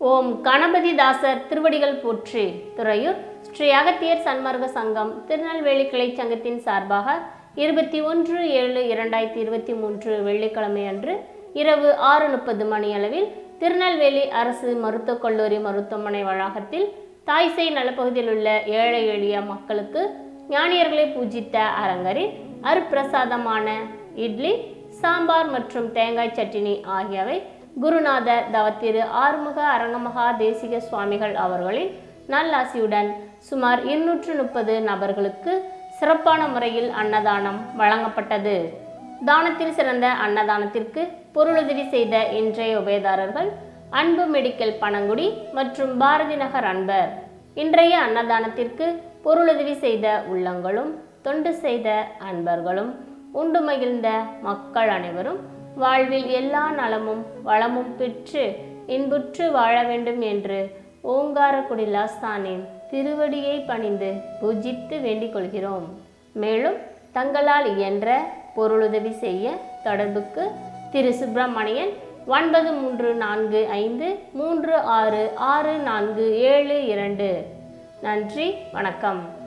ஓம் கணபதிதாசர் திருவடிகள் போற்றி துறையூர் ஸ்ரீ அகத்தியர் சன்மார்க்க சங்கம் திருநெல்வேலி கிளை சங்கத்தின் சார்பாக இருபத்தி ஒன்று ஏழு இரண்டாயிரத்தி இருபத்தி மூன்று வெள்ளிக்கிழமை அன்று இரவு ஆறு முப்பது மணி அளவில் திருநெல்வேலி அரசு மருத்துவக் கல்லூரி மருத்துவமனை வளாகத்தில் தாய்சேய் நலப்பகுதியில் உள்ள ஏழை எளிய மக்களுக்கு ஞானியர்களை பூஜித்த அரங்கரின் அருப்பிரசாதமான இட்லி சாம்பார் மற்றும் தேங்காய் சட்டினி ஆகியவை குருநாதர் தவத்திரு ஆறுமுக அரங்கமகா தேசிக சுவாமிகள் அவர்களின் நல்லாசியுடன் சுமார் இருநூற்று முப்பது நபர்களுக்கு சிறப்பான முறையில் அன்னதானம் வழங்கப்பட்டது தானத்தில் சிறந்த அன்னதானத்திற்கு பொருளுதவி செய்த இன்றைய உபயதாரர்கள் அன்பு மெடிக்கல் பனங்குடி மற்றும் பாரதி நகர் அன்பர் இன்றைய அன்னதானத்திற்கு பொருளுதவி செய்த உள்ளங்களும் தொண்டு செய்த அன்பர்களும் உண்டு மகிழ்ந்த மக்கள் அனைவரும் வாழ்வில் எல்லா நலமும் வளமும் பெற்று இன்புற்று வாழ வேண்டும் என்று ஓங்காரக்குடி லாஸ்தானின் திருவடியை பணிந்து பூஜித்து வேண்டிக் கொள்கிறோம் மேலும் தங்களால் இயன்ற பொருளுதவி செய்ய தொடர்புக்கு திரு சுப்பிரமணியன் ஒன்பது மூன்று நான்கு ஐந்து மூன்று ஆறு ஆறு நான்கு ஏழு இரண்டு நன்றி வணக்கம்